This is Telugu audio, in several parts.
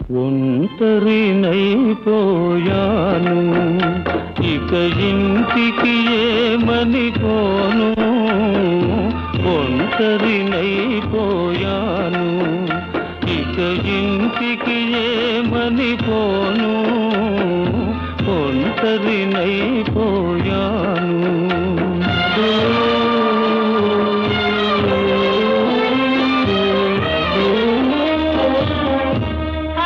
ఒంటరినైపోయాను ఇక ఇంటికి ఏమని పోను ఒంటరినైపోయాను ఇక ఇంటికి ఏమని పోను ఒంటరినైపోయాను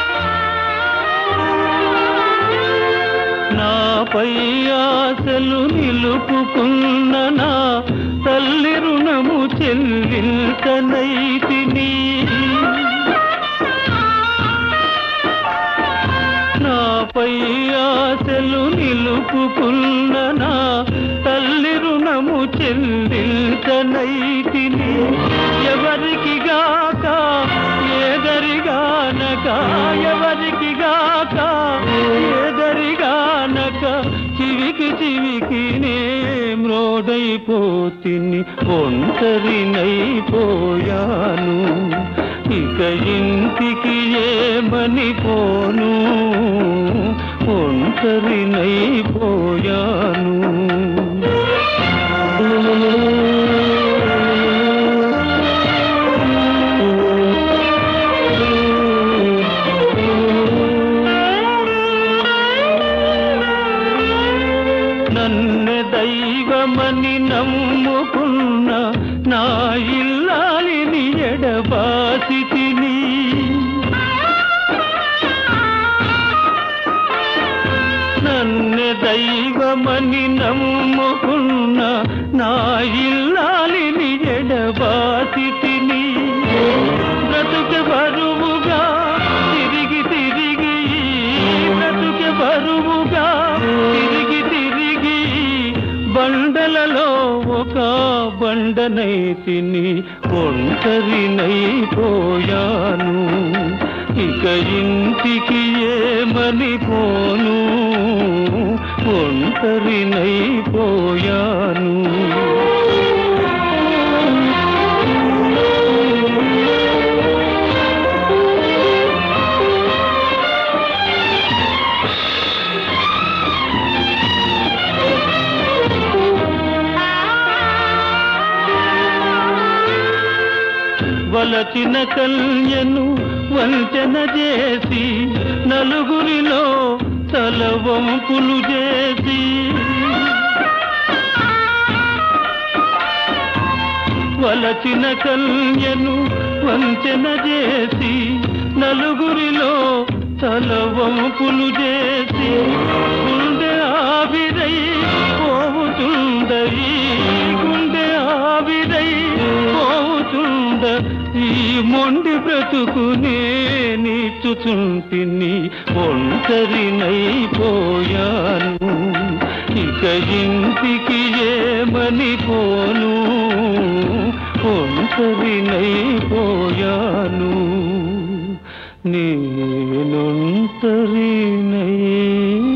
నాపై ఆశలు నిలుపుకున్న నా తల్లి రుణము చెల్లించనైతిని నాపై ఆశలు నిలుపుకున్న నా తల్లి రుణము చెల్లించనైతిని ఎవరికి గాక ఏదరిగానక ఎవరికి గాక ఏదరిగానక చివికి చివికి నే మ్రోడైపోతిని ఒంటరినైపోయాను ఇక ఇంటికి ఏమని పోను ఒంటరినైపోయాను నన్ను దైవమని నమ్ముకున్న నా ఇల్లాలిని ఎడబాసి తిని నన్ను దైవమని నమ్ముకున్న నా ఇల్లాలిని ఎడబాసి తిని బ్రతుకు బరువుగా తిరిగి తిరిగి బ్రతుకు బరువుగా తిరిగి తిరిగి బండలలో ఒక బండనై తిని ఒంటరినైపోయాను ఇక ఇంటికి ఏమని పోను ఒంటరినైపోయాను వలచిన కన్యను వంచన చేసి నలుగురిలో తలవంపులు చేసి వలచిన కన్యను వంచన చేసి నలుగురిలో తలవంపులు చేసి గుండె ఆవిరై పోవుతుందయి గుండె ఆవిరై పోవుతుంద ఈ మొండి బ్రతుకునే నీచుచుంటిని ఒంటరినైపోయాను ఇక ఇంటికి ఏమని పోను ఒంటరినైపోయాను నేనొంటరినై